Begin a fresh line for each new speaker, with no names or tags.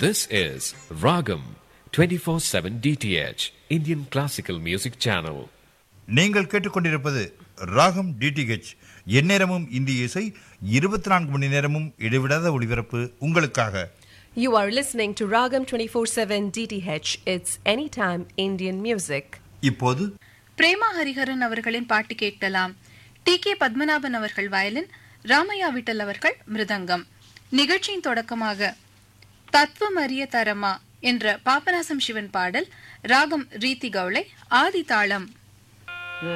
This is Ragam 24/7 DTH Indian Classical Music Channel.
நீங்கள் கேட்டுக்கொண்டிருப்பது ராகம் டிடிஹெச் எந்நேரமும் இந்திய இசை இருபத்தி நான்கு மணி நேரமும் இடைவிடாத ஒளிபரப்பு உங்களுக்காக
You are listening to Ragam 24/7 DTH. It's anytime Indian music.
இப்போது
பிரேமா ஹரிஹரன் அவர்களின் பாட்டு கேட்கலாம் டி கே பத்மநாபன் அவர்கள் வயலின் ராமையா விட்டல் அவர்கள் மிருதங்கம் நிகழ்ச்சியின் தொடக்கமாக தத்துவம் அறிய தரமா என்ற பாபநாசம் சிவன் பாடல் ராகம் ரீதி கவுளை ஆதி தாளம்